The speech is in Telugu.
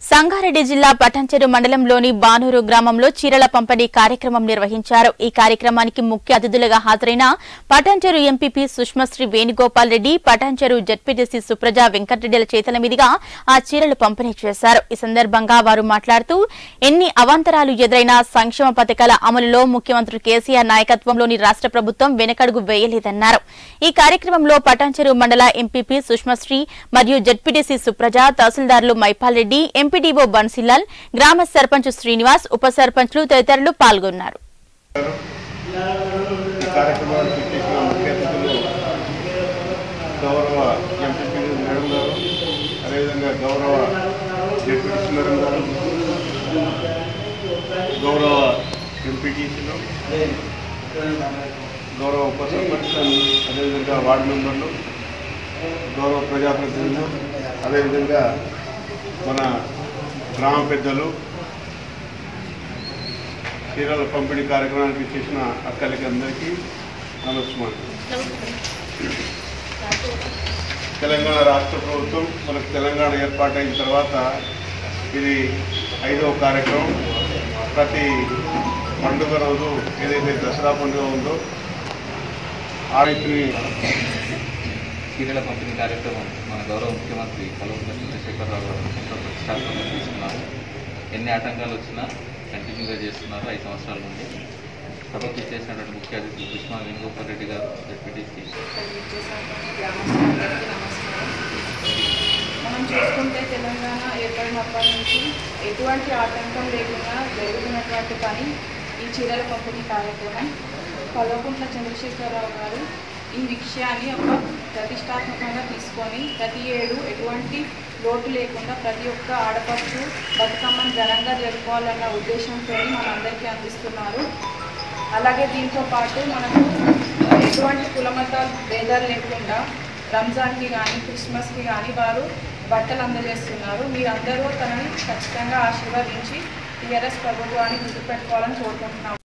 సంగారెడ్డి జిల్లా పటంచెరు మండలంలోని బానూరు గ్రామంలో చీరల పంపిణీ కార్యక్రమం నిర్వహించారు ఈ కార్యక్రమానికి ముఖ్య అతిథులుగా హాజరైన పటంచెరు ఎంపీపీ సుష్మశ్రీ వేణుగోపాల్ రెడ్డి పటంచెరు జడ్పీటీసీ సుప్రజ వెంకటరెడ్డిల చేతుల మీదుగా ఆ చీరలు పంపిణీ చేశారు ఈ సందర్భంగా వారు మాట్లాడుతూ ఎన్ని అవాంతరాలు ఎదురైనా సంక్షేమ పథకాల అమలులో ముఖ్యమంత్రి కేసీఆర్ నాయకత్వంలోని రాష్ట్ర ప్రభుత్వం వెనకడుగు వేయలేదన్నారు ఈ కార్యక్రమంలో పటాన్చెరు మండల ఎంపీపీ సుష్మశ్రీ మరియు జడ్పీటీసీ సుప్రజ తహసీల్దార్లు మైపాల్ రెడ్డి ఎంపీడీఓ బన్సిలాల్ గ్రామ సర్పంచ్ శ్రీనివాస్ ఉప సర్పంచ్లు తదితరులు పాల్గొన్నారు ఈ కార్యక్రమానికి చేసిన ముఖ్య అతిథులు గౌరవ ఎంపీ మేడం గారు అదేవిధంగా గౌరవ డిప్యూటీ మేడం గారు గౌరవ ఎంపీటీసీలు గౌరవ ఉప సర్పంచ్ అదేవిధంగా వార్డు మెంబర్లు గౌరవ ప్రజాప్రతినిధులు అదేవిధంగా మన గ్రామ పెద్దలు చీరల పంపిణీ కార్యక్రమానికి చేసిన అక్కలకి అందరికీ నమస్కారం తెలంగాణ రాష్ట్ర ప్రభుత్వం మనకు తెలంగాణ ఏర్పాటైన తర్వాత ఇది ఐదవ కార్యక్రమం ప్రతి పండుగ రోజు ఏదైతే దసరా పండుగ ఉందో ఆ రైతుని చీరల పంపిణీ కార్యక్రమం మన గౌరవ ముఖ్యమంత్రి కల్వకుంట్ల చంద్రశేఖరరావు గారు ఎంతో ప్రతిష్టాత్మకంగా తీసుకున్నారు ఎన్ని ఆటంకాలు వచ్చినా కంటిన్యూగా చేస్తున్నారు ఐదు సంవత్సరాల నుండి సభకు చేసినటువంటి ముఖ్య అతిథులు కృష్ణ వేణుగోపాల్ రెడ్డి గారు డిప్యూటీసీ మనం చూసుకుంటే తెలంగాణ ఏర్పడినప్పటి నుంచి ఎటువంటి ఆటంకం లేకుండా జరుగుతున్నటువంటి పని ఈ చీరల పంపిణీ కార్యక్రమం కల్వకుంట్ల చంద్రశేఖరరావు గారు ఈ విషయాన్ని ఒక ప్రతిష్టాత్మకంగా తీసుకొని ప్రతి ఏడు ఎటువంటి లోటు లేకుండా ప్రతి ఒక్క ఆడపడుచు బతుకమ్మను ఘనంగా జరుపుకోవాలన్న ఉద్దేశంతో మనందరికీ అందిస్తున్నారు అలాగే దీంతో పాటు మనకు ఎటువంటి కులమతాలు భేదాలు లేకుండా రంజాన్కి కానీ క్రిస్మస్కి కానీ వారు బట్టలు అందజేస్తున్నారు మీరందరూ తనని ఖచ్చితంగా ఆశీర్వదించి టీఆర్ఎస్ ప్రభుత్వాన్ని గుర్తుపెట్టుకోవాలని కోరుకుంటున్నాం